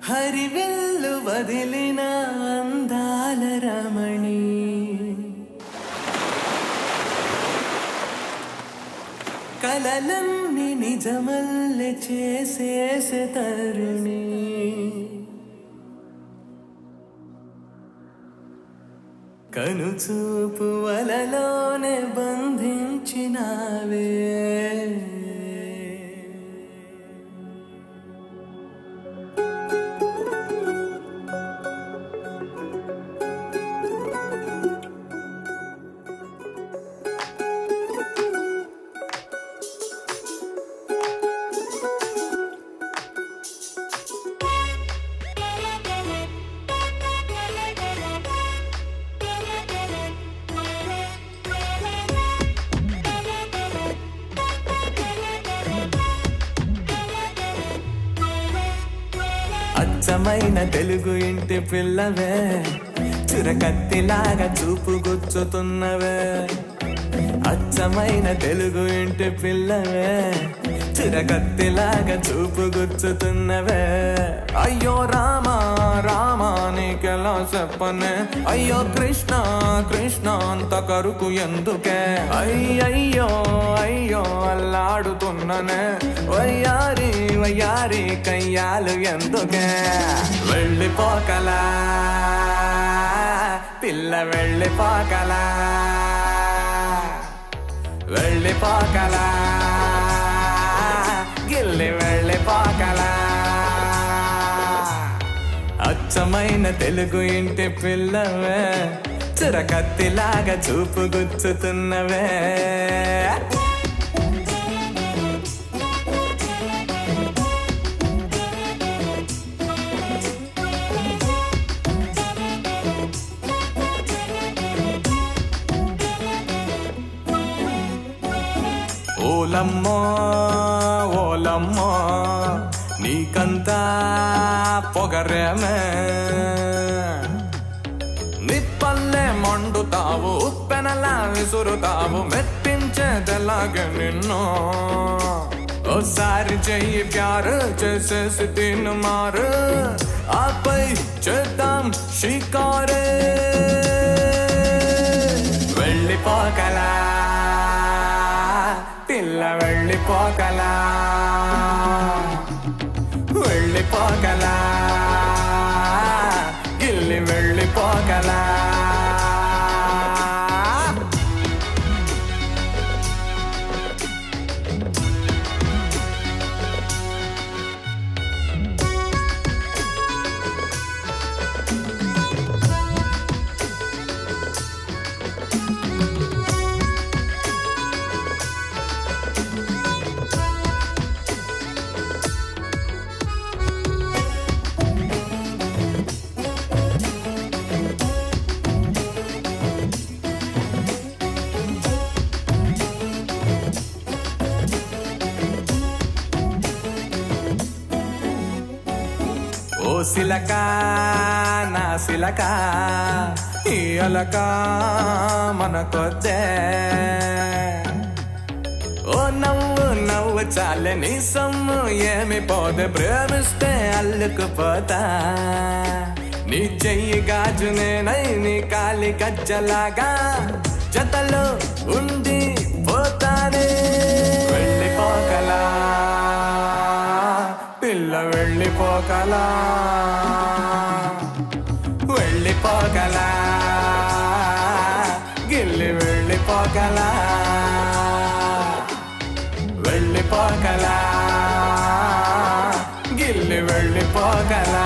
హరివెల్లు వదిలిన అందాల రమణి కలలన్నీ నిజమల్లె చేసేసే తరుణి కనుచూపు వలలోనే బంధించినావే అచ్చమైన తెలుగు ఇంటి పిల్లవే చురకత్తిలాగా చూపు గుచ్చుతున్నవే అచ్చమైన తెలుగు ఇంటి పిల్లవే చురకత్తిలాగా చూపు గుచ్చుతున్నవే అయ్యో రామా రామా నీకెలా చెప్పనే అయ్యో కృష్ణ కృష్ణ అంత కరుకు ఎందుకే అయ్యయ్యో అయ్యో అల్లాడుతున్ననే వయ్యారి వయ్యారి కయ్యాలు ఎందుకే వెళ్ళిపోకలా పిల్ల వెళ్ళిపోకలా వెళ్ళిపోకలా గిల్లి వెళ్ళిపోకలా అచ్చమైన తెలుగు ఇంటి పిల్లవే చురకత్తిలాగా చూపు గుచ్చుతున్నవే ఓలమ్మో ఓలమ్మో నీకంతా పొగరేమే నిప్పల్లే మండుతావు ఉప్పెనలా విసురుతావు మెప్పించేదెలాగే నిన్ను ఓసారి చెయ్యి ప్యారు చేసేసి తిను మారు ఆపై చేద్దాం షికారే వెళ్ళిపోకలా పిల్ల వెళ్ళిపోకలా వెళ్ళిపోకలా గిల్లి వెళ్ళిపోకలా ఓ సిలక నా సిలక ఈ అలక మనకొద్దే ఓ నవ్వు నవ్వు చాలే నీ సొమ్ము ఏమి పోతే ప్రేమిస్తే అల్లుకుపోతా నీ చెయ్యి గాజు నేనై నీ కాలి గజ్జలాగా జతలో ఉండి పోతానే వెళ్ళిపోకలా పిల్ల వెళ్ళిపోకలా వెళ్ళిపోకలా గిల్లి వెళ్ళిపోకలా వెళ్ళిపోకలా గిల్లి వెళ్ళిపోకలా